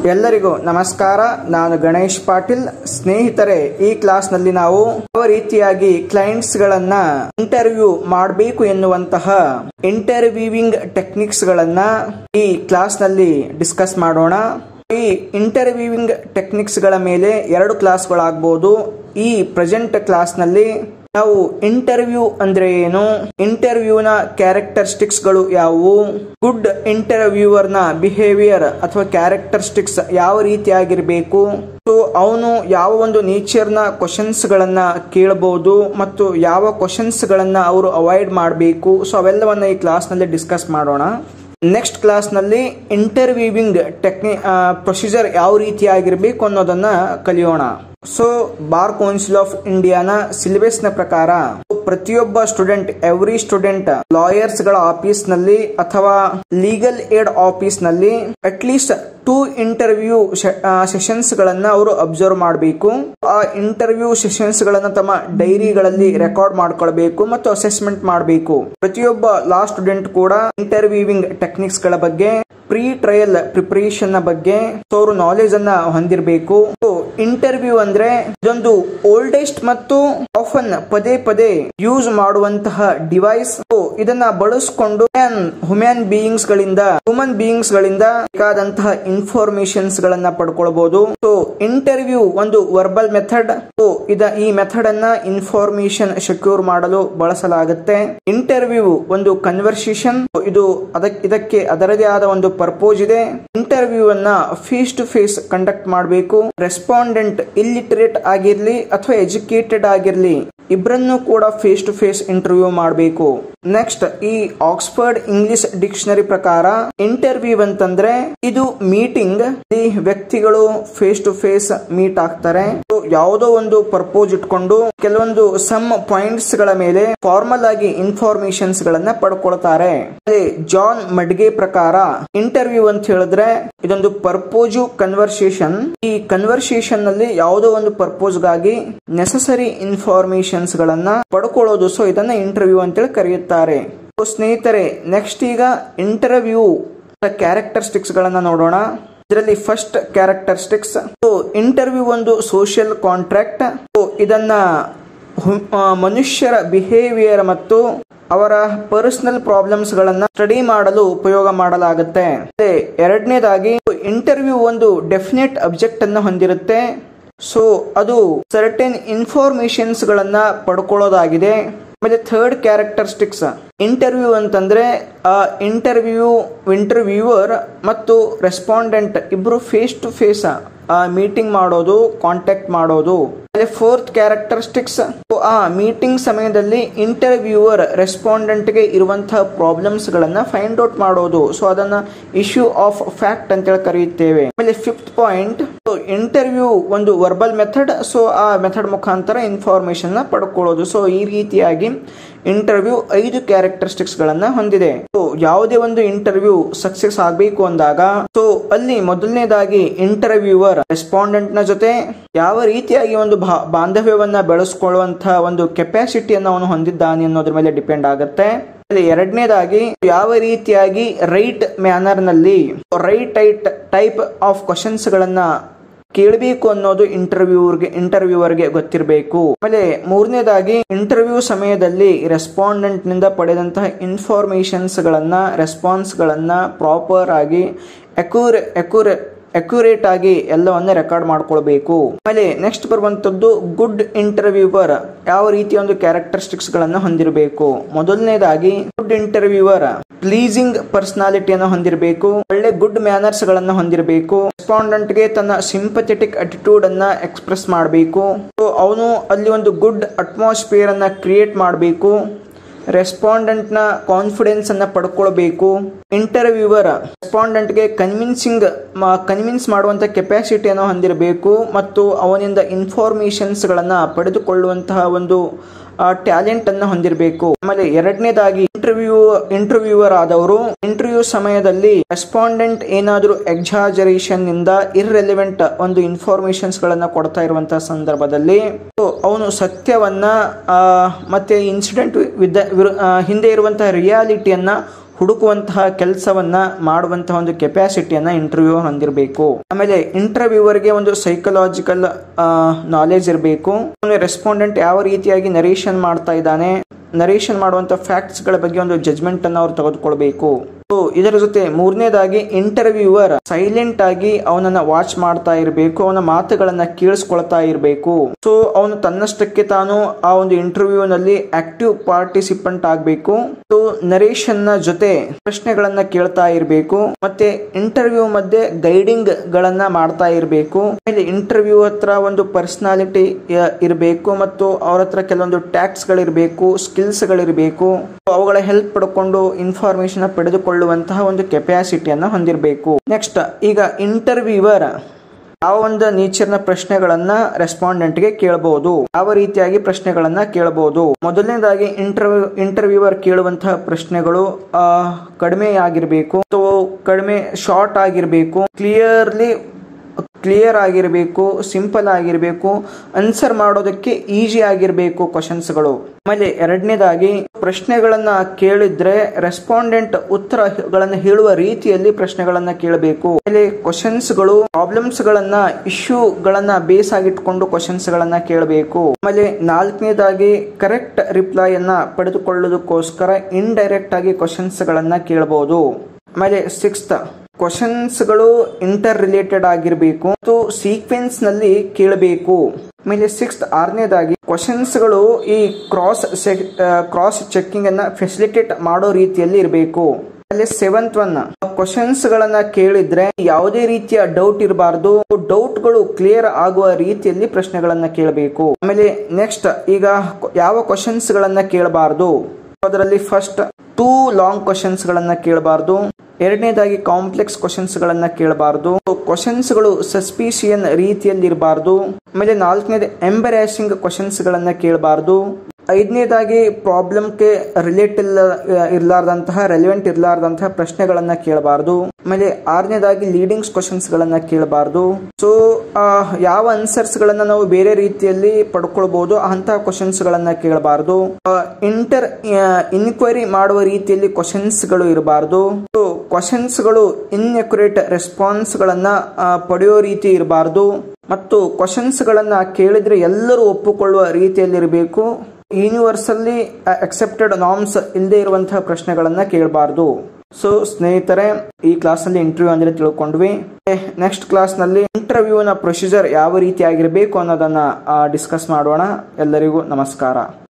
ಎಲ್ಲರಿಗೂ ನಮಸ್ಕಾರ ನಾನು ಗಣೇಶ್ ಪಾಟೀಲ್ ಸ್ನೇಹಿತರೆ ಈ ಕ್ಲಾಸ್ನಲ್ಲಿ ನಾವು ಯಾವ ರೀತಿಯಾಗಿ ಕ್ಲೈಂಟ್ಸ್ ಗಳನ್ನ ಇಂಟರ್ವ್ಯೂ ಮಾಡಬೇಕು ಎನ್ನುವಂತಹ ಇಂಟರ್ವ್ಯೂವಿಂಗ್ ಟೆಕ್ನಿಕ್ಸ್ ಗಳನ್ನ ಈ ಕ್ಲಾಸ್ನಲ್ಲಿ ಡಿಸ್ಕಸ್ ಮಾಡೋಣ ಈ ಇಂಟರ್ವ್ಯೂವಿಂಗ್ ಟೆಕ್ನಿಕ್ಸ್ ಗಳ ಮೇಲೆ ಎರಡು ಕ್ಲಾಸ್ಗಳಾಗಬಹುದು ಈ ಪ್ರೆಸೆಂಟ್ ಕ್ಲಾಸ್ನಲ್ಲಿ ನಾವು ಇಂಟರ್ವ್ಯೂ ಅಂದ್ರೆ ಏನು ಇಂಟರ್ವ್ಯೂನ ಕ್ಯಾರೆಕ್ಟರಿಸ್ಟಿಕ್ಸ್ ಗಳು ಯಾವುವು ಗುಡ್ ಇಂಟರ್ವ್ಯೂವರ್ ನ ಬಿಹೇವಿಯರ್ ಅಥವಾ ಕ್ಯಾರೆಕ್ಟರಿಸ್ಟಿಕ್ಸ್ ಯಾವ ರೀತಿಯಾಗಿರ್ಬೇಕು ಸೊ ಅವನು ಯಾವ ಒಂದು ನೇಚರ್ ನ ಕ್ವಶನ್ಸ್ ಗಳನ್ನ ಕೇಳಬಹುದು ಮತ್ತು ಯಾವ ಕ್ವಶನ್ಸ್ ಗಳನ್ನ ಅವರು ಅವಾಯ್ಡ್ ಮಾಡಬೇಕು ಸೊ ಅವೆಲ್ಲವನ್ನ ಈ ಕ್ಲಾಸ್ ನಲ್ಲಿ ಡಿಸ್ಕಸ್ ಮಾಡೋಣ ನೆಕ್ಸ್ಟ್ ಕ್ಲಾಸ್ ನಲ್ಲಿ ಇಂಟರ್ವ್ಯೂವಿಂಗ್ ಟೆಕ್ನಿ ಪ್ರೊಸೀಜರ್ ಯಾವ ರೀತಿಯಾಗಿರ್ಬೇಕು ಅನ್ನೋದನ್ನ ಕಲಿಯೋಣ ಸೊ ಬಾರ್ ಕೌನ್ಸಿಲ್ ಆಫ್ ಇಂಡಿಯಾನ ಸಿಲೆಬಸ್ ನ ಪ್ರಕಾರ ಪ್ರತಿಯೊಬ್ಬ ಸ್ಟೂಡೆಂಟ್ ಎವ್ರಿ ಸ್ಟೂಡೆಂಟ್ ಲಾಯರ್ಸ್ ಗಳ ಆಫೀಸ್ ನಲ್ಲಿ ಅಥವಾ ಲೀಗಲ್ ಏಡ್ ಆಫೀಸ್ ನಲ್ಲಿ at least two interview sessions ಗಳನ್ನ ಅವರು ಅಬ್ಸರ್ವ್ ಮಾಡಬೇಕು ಆ ಇಂಟರ್ವ್ಯೂ ಸೆಷನ್ಸ್ ಗಳನ್ನ ತಮ್ಮ ಡೈರಿಗಳಲ್ಲಿ ರೆಕಾರ್ಡ್ ಮಾಡ್ಕೊಳ್ಬೇಕು ಮತ್ತು ಅಸೆಸ್ಮೆಂಟ್ ಮಾಡಬೇಕು ಪ್ರತಿಯೊಬ್ಬ ಲಾ ಸ್ಟೂಡೆಂಟ್ ಕೂಡ ಇಂಟರ್ವ್ಯೂವಿಂಗ್ ಟೆಕ್ನಿಕ್ಸ್ ಗಳ ಬಗ್ಗೆ ಪ್ರೀ ಟ್ರಯಲ್ ಪ್ರಿಪರೇಷನ್ ನ ಬಗ್ಗೆ ಅವರು ನಾಲೆಜ್ ಅನ್ನ ಹೊಂದಿರಬೇಕು ಇಂಟರ್ವ್ಯೂ ಅಂದ್ರೆ ಇದೊಂದು ಓಲ್ಡೆಸ್ಟ್ ಮತ್ತು ಆಫನ್ ಪದೇ ಪದೇ ಯೂಸ್ ಮಾಡುವಂತಹ ಡಿವೈಸ್ ಇದನ್ನ ಬಳಸಿಕೊಂಡು ಹ್ಯೂಮನ್ ಬೀಯಿಂಗ್ಸ್ ಗಳಿಂದ ಹ್ಯೂಮನ್ ಬೀಯಿಂಗ್ಸ್ ಗಳಿಂದ ಬೇಕಾದಂತಹ ಇನ್ಫಾರ್ಮೇಶನ್ಸ್ ಗಳನ್ನ ಪಡ್ಕೊಳ್ಬಹುದು ಸೊ ಇಂಟರ್ವ್ಯೂ ಒಂದು ವರ್ಬಲ್ ಮೆಥಡ್ ಇದ ಈ ಮೆಥಡ್ ಅನ್ನ ಇನ್ಫಾರ್ಮೇಶನ್ ಸೆಕ್ಯೂರ್ ಮಾಡಲು ಬಳಸಲಾಗುತ್ತೆ ಇಂಟರ್ವ್ಯೂ ಒಂದು ಕನ್ವರ್ಸೇಷನ್ ಇದು ಅದಕ್ಕೆ ಇದಕ್ಕೆ ಅದರದೇ ಆದ ಒಂದು ಪರ್ಪೋಸ್ ಇದೆ ಇಂಟರ್ವ್ಯೂ ಅನ್ನ ಫೇಸ್ ಟು ಫೇಸ್ ಕಂಡಕ್ಟ್ ಮಾಡಬೇಕು ರೆಸ್ಪಾಂಡೆಂಟ್ ಇಲ್ಲಿಟರೇಟ್ ಆಗಿರ್ಲಿ ಅಥವಾ ಎಜುಕೇಟೆಡ್ ಆಗಿರ್ಲಿ ಇಬ್ಬರನ್ನು ಕೂಡ ಫೇಸ್ ಟು ಫೇಸ್ ಇಂಟರ್ವ್ಯೂ ಮಾಡಬೇಕು ನೆಕ್ಸ್ಟ್ ಈ ಆಕ್ಸ್ಫರ್ಡ್ ಇಂಗ್ಲಿಷ್ ಡಿಕ್ಷನರಿ ಪ್ರಕಾರ ಇಂಟರ್ವ್ಯೂ ಅಂತಂದ್ರೆ ಇದು ಮೀಟಿಂಗ್ ಈ ವ್ಯಕ್ತಿಗಳು ಫೇಸ್ ಟು ಫೇಸ್ ಮೀಟ್ ಆಗ್ತಾರೆ ಯಾವುದೋ ಒಂದು ಪರ್ಪೋಸ್ ಇಟ್ಕೊಂಡು ಕೆಲವೊಂದು ಸಮ್ ಪಾಯಿಂಟ್ಸ್ ಗಳ ಮೇಲೆ ಫಾರ್ಮಲ್ ಆಗಿ ಇನ್ಫಾರ್ಮೇಶನ್ಸ್ ಗಳನ್ನ ಪಡ್ಕೊಳ್ತಾರೆ ಜಾನ್ ಮಡ್ಗೆ ಪ್ರಕಾರ ಇಂಟರ್ವ್ಯೂ ಅಂತ ಹೇಳಿದ್ರೆ ಇದೊಂದು ಪರ್ಪೋಸು ಕನ್ವರ್ಸೇಷನ್ ಈ ಕನ್ವರ್ಸೇಷನ್ ನಲ್ಲಿ ಯಾವುದೋ ಒಂದು ಪರ್ಪೋಸ್ ಗಾಗಿ ನೆಸಸರಿ ಇನ್ಫಾರ್ಮೇಶನ್ಸ್ ಗಳನ್ನ ಪಡ್ಕೊಳ್ಳೋದು ಸೊ ಇದನ್ನ ಇಂಟರ್ವ್ಯೂ ಅಂತೇಳಿ ಕರೆಯುತ್ತಾರೆ ಸ್ನೇಹಿತರೆ ನೆಕ್ಸ್ಟ್ ಈಗ ಇಂಟರ್ವ್ಯೂ ಕ್ಯಾರೆಕ್ಟರಿಸ್ಟಿಕ್ಸ್ ಗಳನ್ನ ನೋಡೋಣ ಇದರಲ್ಲಿ ಫಸ್ಟ್ ಕ್ಯಾರೆಕ್ಟರಿಸ್ಟಿಕ್ಸ್ ಇಂಟರ್ವ್ಯೂ ಒಂದು ಸೋಷಿಯಲ್ ಕಾಂಟ್ರಾಕ್ಟ್ ಇದನ್ನ ಮನುಷ್ಯರ ಬಿಹೇವಿಯರ್ ಮತ್ತು ಅವರ ಪರ್ಸನಲ್ ಪ್ರಾಬ್ಲಮ್ಸ್ ಗಳನ್ನ ಸ್ಟಡಿ ಮಾಡಲು ಉಪಯೋಗ ಮಾಡಲಾಗುತ್ತೆ ಎರಡನೇದಾಗಿ ಇಂಟರ್ವ್ಯೂ ಒಂದು ಡೆಫಿನೆಟ್ ಅಬ್ಜೆಕ್ಟ್ ಅನ್ನು ಹೊಂದಿರುತ್ತೆ ಸೊ ಅದು ಸರ್ಟೆನ್ ಇನ್ಫಾರ್ಮೇಶನ್ಸ್ ಗಳನ್ನ ಪಡ್ಕೊಳ್ಳೋದಾಗಿದೆ ಆಮೇಲೆ ಥರ್ಡ್ ಕ್ಯಾರೆಕ್ಟರಿಸ್ಟಿಕ್ಸ್ ಇಂಟರ್ವ್ಯೂ ಅಂತಂದ್ರೆ ಆ ಇಂಟರ್ವ್ಯೂ ಇಂಟರ್ವ್ಯೂವರ್ ಮತ್ತು ರೆಸ್ಪಾಂಡೆಂಟ್ ಇಬ್ರು ಫೇಸ್ ಟು ಫೇಸ್ ಮೀಟಿಂಗ್ ಮಾಡೋದು ಕಾಂಟ್ಯಾಕ್ಟ್ ಮಾಡೋದು ಆಮೇಲೆ ಫೋರ್ತ್ ಕ್ಯಾರೆಕ್ಟರಿಸ್ಟಿಕ್ಸ್ ಆ ಮೀಟಿಂಗ್ ಸಮಯದಲ್ಲಿ ಇಂಟರ್ವ್ಯೂವರ್ ರೆಸ್ಪಾಂಡೆಂಟ್ ಗೆ ಇರುವಂತಹ ಪ್ರಾಬ್ಲಮ್ಸ್ ಗಳನ್ನ ಫೈಂಡ್ ಔಟ್ ಮಾಡೋದು ಸೊ ಅದನ್ನ ಇಶ್ಯೂ ಆಫ್ ಫ್ಯಾಕ್ಟ್ ಅಂತೇಳಿ ಕರೆಯುತ್ತೇವೆ ಆಮೇಲೆ ಫಿಫ್ತ್ ಪಾಯಿಂಟ್ ಇಂಟರ್ವ್ಯೂ ಒಂದು ವರ್ಬಲ್ ಮೆಥಡ್ ಸೊ ಆ ಮೆಥಡ್ ಮುಖಾಂತರ ಇನ್ಫಾರ್ಮೇಶನ್ ನ ಪಡ್ಕೊಳ್ಳೋದು ಸೊ ಈ ರೀತಿಯಾಗಿ ಇಂಟರ್ವ್ಯೂ ಐದು ಕ್ಯಾರೆಕ್ಟರಿಸ್ಟಿಕ್ಸ್ ಗಳನ್ನ ಹೊಂದಿದೆ ಸೊ ಯಾವುದೇ ಒಂದು ಇಂಟರ್ವ್ಯೂ ಸಕ್ಸಸ್ ಆಗಬೇಕು ಅಂದಾಗ ಸೊ ಅಲ್ಲಿ ಮೊದಲನೇದಾಗಿ ಇಂಟರ್ವ್ಯೂವರ್ ರೆಸ್ಪಾಂಡೆಂಟ್ ನ ಜೊತೆ ಯಾವ ರೀತಿಯಾಗಿ ಒಂದು ಬಾಂಧವ್ಯವನ್ನ ಬೆಳೆಸ್ಕೊಳ್ಳುವಂತಹ ಒಂದು ಕೆಪಾಸಿಟಿಯನ್ನು ಅವನು ಹೊಂದಿದ್ದಾನೆ ಅನ್ನೋದ್ರ ಮೇಲೆ ಡಿಪೆಂಡ್ ಆಗುತ್ತೆ ಎರಡನೇದಾಗಿ ಯಾವ ರೀತಿಯಾಗಿ ರೈಟ್ ಮ್ಯಾನರ್ ನಲ್ಲಿ right tight type of questions ಗಳನ್ನ ಕೇಳಬೇಕು ಅನ್ನೋದು ಇಂಟರ್ವ್ಯೂರ್ಗೆ ಇಂಟರ್ವ್ಯೂವರ್ಗೆ ಗೊತ್ತಿರಬೇಕು ಆಮೇಲೆ ಮೂರನೇದಾಗಿ ಇಂಟರ್ವ್ಯೂ ಸಮಯದಲ್ಲಿ ರೆಸ್ಪಾಂಡೆಂಟ್ ನಿಂದ ಪಡೆದಂತಹ ಇನ್ಫಾರ್ಮೇಶನ್ಸ್ ಗಳನ್ನ ರೆಸ್ಪಾನ್ಸ್ ಗಳನ್ನ ಪ್ರಾಪರ್ ಆಗಿ ಅಕ್ಯೂರ್ ಅಕ್ಯೂರ್ ಅಕ್ಯುರೇಟ್ ಆಗಿ ಎಲ್ಲವನ್ನ ರೆಕಾರ್ಡ್ ಮಾಡ್ಕೊಳ್ಬೇಕು ಆಮೇಲೆ ನೆಕ್ಸ್ಟ್ ಬರುವಂತದ್ದು ಗುಡ್ ಇಂಟರ್ವ್ಯೂವರ್ ಯಾವ ರೀತಿಯ ಒಂದು ಕ್ಯಾರೆಕ್ಟರಿಸ್ಟಿಕ್ಸ್ ಗಳನ್ನ ಹೊಂದಿರಬೇಕು ಮೊದಲನೇದಾಗಿ ಗುಡ್ ಇಂಟರ್ವ್ಯೂವರ್ ಪ್ಲೀಸಿಂಗ್ ಪರ್ಸನಾಲಿಟಿಯನ್ನು ಹೊಂದಿರಬೇಕು ಒಳ್ಳೆ ಗುಡ್ ಮ್ಯಾನರ್ಸ್ ಗಳನ್ನ ಹೊಂದಿರಬೇಕು ರೆಸ್ಪಾಂಡೆಂಟ್ ಗೆ ತನ್ನ ಸಿಂಪಥೆಟಿಕ್ ಅಟಿಟ್ಯೂಡ್ ಅನ್ನ ಎಕ್ಸ್ಪ್ರೆಸ್ ಮಾಡಬೇಕು ಅವನು ಅಲ್ಲಿ ಒಂದು ಗುಡ್ ಅಟ್ಮಾಸ್ಫಿಯರ್ ಅನ್ನ ಕ್ರಿಯೇಟ್ ಮಾಡಬೇಕು ರೆಸ್ಪಾಂಡೆಂಟ್ ನ ಕಾನ್ಫಿಡೆನ್ಸ್ ಅನ್ನ ಪಡ್ಕೊಳ್ಬೇಕು ಇಂಟರ್ವ್ಯೂವರ್ ರೆಸ್ಪಾಂಡೆಂಟ್ ಗೆ ಕನ್ವಿನ್ಸಿಂಗ್ ಕನ್ವಿನ್ಸ್ ಮಾಡುವಂತ ಕೆಪಾಸಿಟಿಯನ್ನು ಹೊಂದಿರಬೇಕು ಮತ್ತು ಅವನಿಂದ ಇನ್ಫಾರ್ಮೇಶನ್ಸ್ ಗಳನ್ನ ಪಡೆದುಕೊಳ್ಳುವಂತಹ ಒಂದು ಟ್ಯಾಲೆಂಟ್ ಅನ್ನ ಹೊಂದಿರಬೇಕು ಆಮೇಲೆ ಎರಡನೇದಾಗಿ ಇಂಟರ್ವ್ಯೂ ಇಂಟರ್ವ್ಯೂವರ್ ಆದವರು ಇಂಟರ್ವ್ಯೂ ಸಮಯದಲ್ಲಿ ರೆಸ್ಪಾಂಡೆಂಟ್ ಏನಾದರೂ ಎಕ್ಸಾಜರೇಷನ್ ನಿಂದ ಇರ್ರೆಲಿವೆಂಟ್ ಒಂದು ಇನ್ಫಾರ್ಮೇಶನ್ಸ್ ಗಳನ್ನ ಕೊಡ್ತಾ ಇರುವಂತಹ ಸಂದರ್ಭದಲ್ಲಿ ಅವನು ಸತ್ಯವನ್ನ ಮತ್ತೆ ಇನ್ಸಿಡೆಂಟ್ ವಿದ್ದ ಹಿಂದೆ ಇರುವಂತಹ ರಿಯಾಲಿಟಿಯನ್ನ ಹುಡುಕುವಂತಹ ಕೆಲಸವನ್ನ ಮಾಡುವಂತಹ ಒಂದು ಕೆಪಾಸಿಟಿಯನ್ನ ಇಂಟರ್ವ್ಯೂ ಹೊಂದಿರಬೇಕು ಆಮೇಲೆ ಇಂಟರ್ವ್ಯೂವರ್ಗೆ ಒಂದು ಸೈಕಲಾಜಿಕಲ್ ನಾಲೆಜ್ ಇರಬೇಕು ರೆಸ್ಪಾಂಡೆಂಟ್ ಯಾವ ರೀತಿಯಾಗಿ ನರೇಷನ್ ಮಾಡ್ತಾ ಇದ್ದಾನೆ ನರೇಷನ್ ಮಾಡುವಂತ ಫ್ಯಾಕ್ಟ್ಸ್ ಗಳ ಬಗ್ಗೆ ಒಂದು ಜಜ್ಮೆಂಟ್ ಅನ್ನು ಅವ್ರು ತೆಗೆದುಕೊಳ್ಬೇಕು ಸೊ ಇದರ ಜೊತೆ ಮೂರನೇದಾಗಿ ಇಂಟರ್ವ್ಯೂವರ್ ಸೈಲೆಂಟ್ ಆಗಿ ಅವನನ್ನ ವಾಚ್ ಮಾಡ್ತಾ ಇರಬೇಕು ಅವನ ಮಾತುಗಳನ್ನ ಕೇಳಿಸ್ಕೊಳ್ತಾ ಇರಬೇಕು ಸೊ ಅವನು ತನ್ನಷ್ಟಕ್ಕೆ ತಾನು ಆ ಒಂದು ಇಂಟರ್ವ್ಯೂ ನಲ್ಲಿ ಆಕ್ಟಿವ್ ಪಾರ್ಟಿಸಿಪೆಂಟ್ ಆಗಬೇಕು ಸೊ ನರೇಶನ್ ನ ಜೊತೆ ಪ್ರಶ್ನೆಗಳನ್ನ ಕೇಳ್ತಾ ಇರಬೇಕು ಮತ್ತೆ ಇಂಟರ್ವ್ಯೂ ಮಧ್ಯೆ ಗೈಡಿಂಗ್ ಗಳನ್ನ ಮಾಡ್ತಾ ಇರಬೇಕು ಆಮೇಲೆ ಇಂಟರ್ವ್ಯೂ ಹತ್ರ ಒಂದು ಪರ್ಸನಾಲಿಟಿ ಇರಬೇಕು ಮತ್ತು ಅವ್ರ ಹತ್ರ ಕೆಲವೊಂದು ಟ್ಯಾಕ್ಸ್ ಗಳಿರಬೇಕು ಸ್ಕಿಲ್ಸ್ ಗಳಿರಬೇಕು ಅವುಗಳ ಹೆಲ್ಪ್ ಪಡ್ಕೊಂಡು ಇನ್ಫಾರ್ಮೇಶನ್ ಪಡೆದುಕೊಳ್ಳುವಂತಹ ಒಂದು ಕೆಪಾಸಿಟಿಯನ್ನ ಹೊಂದಿರಬೇಕು ನೆಕ್ಸ್ಟ್ ಈಗ ಇಂಟರ್ವ್ಯೂವರ್ ಯಾವ ಒಂದು ನೇಚರ್ನ ಪ್ರಶ್ನೆಗಳನ್ನ ರೆಸ್ಪಾಂಡೆಂಟ್ ಗೆ ಕೇಳಬಹುದು ಯಾವ ರೀತಿಯಾಗಿ ಪ್ರಶ್ನೆಗಳನ್ನ ಕೇಳಬಹುದು ಮೊದಲನೇದಾಗಿ ಇಂಟರ್ವ್ಯೂ ಇಂಟರ್ವ್ಯೂವರ್ ಕೇಳುವಂತಹ ಪ್ರಶ್ನೆಗಳು ಆ, ಕಡಿಮೆ ಆಗಿರಬೇಕು ಅಥವಾ ಕಡಿಮೆ ಶಾರ್ಟ್ ಆಗಿರಬೇಕು ಕ್ಲಿಯರ್ಲಿ ಕ್ಲಿಯರ್ ಆಗಿರಬೇಕು ಸಿಂಪಲ್ ಆಗಿರಬೇಕು ಆನ್ಸರ್ ಮಾಡೋದಕ್ಕೆ ಈಸಿ ಆಗಿರಬೇಕು ಕ್ವಶನ್ಸ್ಗಳು ಆಮೇಲೆ ಎರಡನೇದಾಗಿ ಪ್ರಶ್ನೆಗಳನ್ನ ಕೇಳಿದ್ರೆ ರೆಸ್ಪಾಂಡೆಂಟ್ ಉತ್ತರಗಳನ್ನ ಹೇಳುವ ರೀತಿಯಲ್ಲಿ ಪ್ರಶ್ನೆಗಳನ್ನ ಕೇಳಬೇಕು ಆಮೇಲೆ ಕ್ವಶನ್ಸ್ಗಳು ಪ್ರಾಬ್ಲಮ್ಸ್ ಗಳನ್ನ ಇಶ್ಯೂಗಳನ್ನ ಬೇಸ್ ಆಗಿಟ್ಕೊಂಡು ಕ್ವಶನ್ಸ್ ಗಳನ್ನ ಕೇಳಬೇಕು ಆಮೇಲೆ ನಾಲ್ಕನೇದಾಗಿ ಕರೆಕ್ಟ್ ರಿಪ್ಲೈ ಅನ್ನ ಪಡೆದುಕೊಳ್ಳೋದಕ್ಕೋಸ್ಕರ ಇಂಡೈರೆಕ್ಟ್ ಆಗಿ ಕ್ವಶನ್ಸ್ ಗಳನ್ನ ಕೇಳಬಹುದು ಆಮೇಲೆ ಸಿಕ್ಸ್ತ್ ಕ್ವಶನ್ಸ್ಗಳು ಇಂಟರ್ ರಿಲೇಟೆಡ್ ಆಗಿರಬೇಕು ಮತ್ತು ಸೀಕ್ವೆನ್ಸ್ ನಲ್ಲಿ ಕೇಳಬೇಕು ಆಮೇಲೆ ಸಿಕ್ಸ್ತ್ ಆರನೇದಾಗಿ ಕ್ವಶನ್ಸ್ಗಳು ಈ ಕ್ರಾಸ್ ಕ್ರಾಸ್ ಚೆಕಿಂಗ್ ಅನ್ನ ಫೆಸಿಲಿಟೇಟ್ ಮಾಡೋ ರೀತಿಯಲ್ಲಿ ಇರಬೇಕು ಆಮೇಲೆ ಸೆವೆಂತ್ ಒನ್ ಕ್ವಶನ್ಸ್ ಗಳನ್ನ ಕೇಳಿದ್ರೆ ಯಾವುದೇ ರೀತಿಯ ಡೌಟ್ ಇರಬಾರ್ದು ಡೌಟ್ ಗಳು ಕ್ಲಿಯರ್ ಆಗುವ ರೀತಿಯಲ್ಲಿ ಪ್ರಶ್ನೆಗಳನ್ನ ಕೇಳಬೇಕು ಆಮೇಲೆ ನೆಕ್ಸ್ಟ್ ಈಗ ಯಾವ ಕ್ವಶನ್ಸ್ ಗಳನ್ನ ಕೇಳಬಾರ್ದು ಅದರಲ್ಲಿ ಫಸ್ಟ್ ಟೂ ಲಾಂಗ್ ಕ್ವಶನ್ಸ್ ಗಳನ್ನ ಕೇಳಬಾರ್ದು ಎರಡನೇದಾಗಿ ಕಾಂಪ್ಲೆಕ್ಸ್ ಕ್ವಶನ್ಸ್ ಗಳನ್ನ ಕೇಳಬಾರ್ದು ಕ್ವಶನ್ಸ್ ಗಳು ಸಸ್ಪಿಷಿಯನ್ ರೀತಿಯಲ್ಲಿ ಇರಬಾರ್ದು ಆಮೇಲೆ ನಾಲ್ಕನೇದು ಎಂಬರಾಸಿಂಗ್ ಕ್ವಶನ್ಸ್ ಗಳನ್ನ ಕೇಳಬಾರ್ದು ಐದನೇದಾಗಿ ಪ್ರಾಬ್ಲಮ್ಗೆ ರಿಲೇಟ್ ಇಲ್ಲ ಇರ್ಲಾರ್ದಂತಹ ರೆಲಿವೆಂಟ್ ಇರ್ಲಾರ್ದಂತಹ ಪ್ರಶ್ನೆಗಳನ್ನ ಕೇಳಬಾರ್ದು ಆಮೇಲೆ ಆರನೇದಾಗಿ ಲೀಡಿಂಗ್ಸ್ ಕ್ವಶನ್ಸ್ ಗಳನ್ನ ಕೇಳಬಾರ್ದು ಸೊ ಯಾವ ಆನ್ಸರ್ಸ್ ಗಳನ್ನ ನಾವು ಬೇರೆ ರೀತಿಯಲ್ಲಿ ಪಡ್ಕೊಳ್ಬಹುದು ಅಂತಹ ಕ್ವಶನ್ಸ್ ಗಳನ್ನ ಕೇಳಬಾರ್ದು ಇಂಟರ್ ಇನ್ಕ್ವೈರಿ ಮಾಡುವ ರೀತಿಯಲ್ಲಿ ಕ್ವಶನ್ಸ್ ಗಳು ಇರಬಾರ್ದು ಕ್ವಶನ್ಸ್ ಗಳು ಇನ್ಅಕ್ಯುರೇಟ್ ರೆಸ್ಪಾನ್ಸ್ ಗಳನ್ನ ಆ, ಪಡೆಯೋ ರೀತಿ ಇರಬಾರ್ದು ಮತ್ತು ಕ್ವಶನ್ಸ್ ಗಳನ್ನ ಕೇಳಿದ್ರೆ ಎಲ್ಲರೂ ಒಪ್ಪಿಕೊಳ್ಳುವ ರೀತಿಯಲ್ಲಿ ಇರಬೇಕು ಯೂನಿವರ್ಸಲ್ಲಿ ಅಕ್ಸೆಪ್ಟೆಡ್ ನಾರ್ಮ್ಸ್ ಇಲ್ಲದೆ ಇರುವಂತಹ ಪ್ರಶ್ನೆಗಳನ್ನ ಕೇಳಬಾರ್ದು ಸೊ ಸ್ನೇಹಿತರೆ ಈ ಕ್ಲಾಸ್ ನಲ್ಲಿ ಇಂಟರ್ವ್ಯೂ ಅಂದ್ರೆ ತಿಳ್ಕೊಂಡ್ವಿ ನೆಕ್ಸ್ಟ್ ಕ್ಲಾಸ್ ನಲ್ಲಿ ಇಂಟರ್ವ್ಯೂನ ಪ್ರೊಸೀಜರ್ ಯಾವ ರೀತಿ ಆಗಿರಬೇಕು ಅನ್ನೋದನ್ನ ಡಿಸ್ಕಸ್ ಮಾಡೋಣ ಎಲ್ಲರಿಗೂ ನಮಸ್ಕಾರ